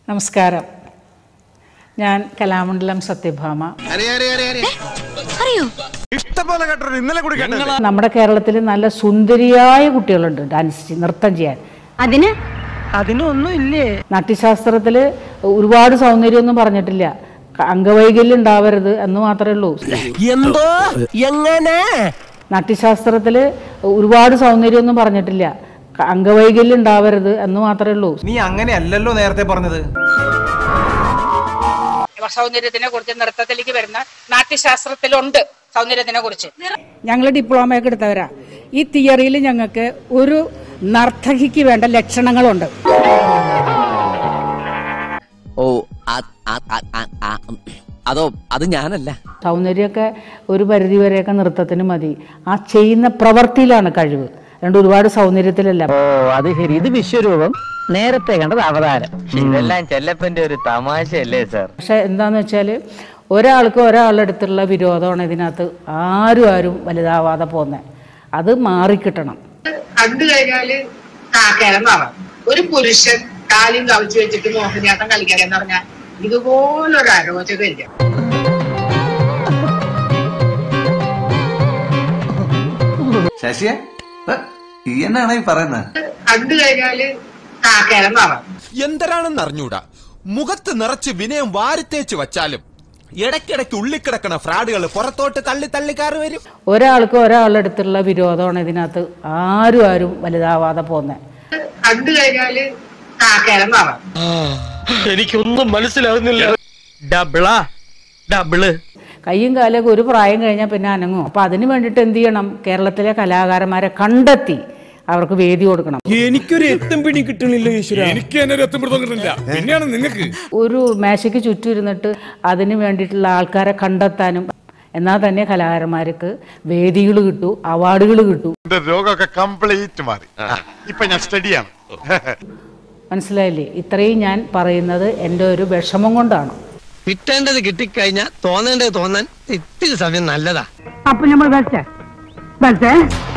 നമസ്കാരം ഞാൻ കലാമണ്ഡലം സത്യഭാമ അറിയോ ഇഷ്ടംപോലെ കേട്ടോ ഇന്നലെ കൂടി കേട്ടോ നമ്മുടെ കേരളത്തിൽ നല്ല സുന്ദരിയായ കുട്ടികളുണ്ട് ഡാൻസ് ചെയ്യ- നൃത്തം ചെയ്യാൻ അതിന് അതിനൊന്നും ഇല്ലേ നാട്യശാസ്ത്രത്തിൽ ഒരുപാട് സൗന്ദര്യമൊന്നും പറഞ്ഞിട്ടില്ല ക- അംഗവൈകല്യം ഉണ്ടാവരുത് എന്ന് മാത്രമേ ഉള്ളൂ എന്തോ എങ്ങനെ നാട്യശാസ്ത്രത്തിൽ ഒരുപാട് സൗന്ദര്യമൊന്നും പറഞ്ഞിട്ടില്ല ക- അംഗവൈകല്യം ഉണ്ടാവരുത് എന്ന് മാത്രമേ ഉള്ളൂ നീ അങ്ങനെയല്ലല്ലോ നേരത്തെ പറഞ്ഞത് സൗന്ദര്യത്തിനെ കുറിച്ച് നൃത്തത്തിലേക്ക് വരുന്ന നാട്യശാസ്ത്രത്തിലുണ്ട് സൗന്ദര്യത്തിനെ കുറിച്ച് ഞങ്ങൾ ഡിപ്ലോമയൊക്കെ എടുത്തവരാ ഈ തിയറിയിൽ ഞങ്ങൾക്ക് ഒരു നർത്തകിക്ക് വേണ്ട ലക്ഷണങ്ങളുണ്ട് ഓ ആ- ആ- ആ- ആ- ആ- അതോ അത് ഞാനല്ല സൗന്ദര്യമൊക്കെ ഒരു പരിധി വരെയൊക്കെ നൃത്തത്തിന് മതി ആ ചെയ്യുന്ന പ്രവൃത്തിയിലാണ് കഴിവ് രണ്ട് ഒരുപാട് സൗന്ദര്യത്തിലല്ല ഓ അത് ശരി ഇത് വിശ്വരൂപം നേരത്തെ കണ്ടത് അവതാരം ഇതെല്ലാം ചെല്ലപ്പന്റെ ഒരു തമാശയല്ലേ സാർ പക്ഷെ എന്താന്ന് വെച്ചാൽ ഒരാൾക്ക് ഒരാളുടെ അടുത്തുള്ള വിരോധമാണ് ഇതിനകത്ത് ആരും ആരും വലുതാവാതെ പോകുന്നത് അത് മാറിക്കിട്ടണം കണ്ടു കഴിഞ്ഞാല് കാക്കേലെന്നാവാം ഒരു പുരുഷൻ കാലും കവിച്ചു വെച്ചിട്ട് മോഹിനിയാട്ടം കളിക്കാനെന്ന് പറഞ്ഞാൽ ഇതുപോലൊരു അരോചകമില്ല ശശിയെ ഏ, ഈ എന്നാണ് ഈ പറയുന്നത് കണ്ടു കഴിഞ്ഞാല് കാക്കേലെന്നാവാം എന്തരാണെന്ന് അറിഞ്ഞൂടാ മുഖത്ത് നിറച്ച് വിനയം വാരിത്തേച്ച് വച്ചാലും ഇടയ്ക്കിടയ്ക്ക് ഉള്ളിക്കിടക്കണ ഫ്രാഡുകൾ പുറത്തോട്ട് തള്ളി തള്ളി കയറി വരും ഒരാൾക്ക് ഒരാളുടെ അടുത്തുള്ള വിരോധമാണ് ഇതിനകത്ത് ആരും ആരും വലുതാവാതെ പോകുന്നത് കണ്ടു കഴിഞ്ഞാല് കാക്കേലെന്നാവാം എനിക്കൊന്നും മനസ്സിലാവുന്നില്ല ഡബിളാ ഡബിള് കയ്യും കാലൊക്കെ ഒരു പ്രായം കഴിഞ്ഞാൽ പിന്നെ അനങ്ങും അപ്പം അതിന് വേണ്ടിയിട്ട് എന്ത് ചെയ്യണം കേരളത്തിലെ കലാകാരന്മാരെ കണ്ടെത്തി അവർക്ക് വേദി കൊടുക്കണം എനിക്കൊരു എത്തും പിടി കിട്ടണില്ല ഈശ്വര എനിക്ക് തന്നെ ഒരു എത്തും പിടുത്തം കിട്ടുന്നില്ല പിന്നെയാണ് നിങ്ങൾക്ക് ഒരു മേശയ്ക്ക് ചുറ്റും ഇരുന്നിട്ട് അതിന് വേണ്ടിയിട്ടുള്ള ആൾക്കാരെ കണ്ടെത്താനും എന്നാൽ തന്നെ കലാകാരന്മാർക്ക് വേദികൾ കിട്ടൂ അവാർഡുകൾ കിട്ടൂ എന്റെ രോഗമൊക്കെ കംപ്ലീറ്റ് മാറി ഇപ്പൊ ഞാൻ സ്റ്റഡിയാണ് മനസ്സിലായില്ലേ ഇത്രയും ഞാൻ പറയുന്നത് എൻ്റെ ഒരു വിഷമം കൊണ്ടാണ് കിട്ടേണ്ടത് കിട്ടിക്കഴിഞ്ഞാ തോന്നേണ്ടത് തോന്നാൻ ഇത്തിരി സമയം നല്ലതാ അപ്പം നമ്മൾ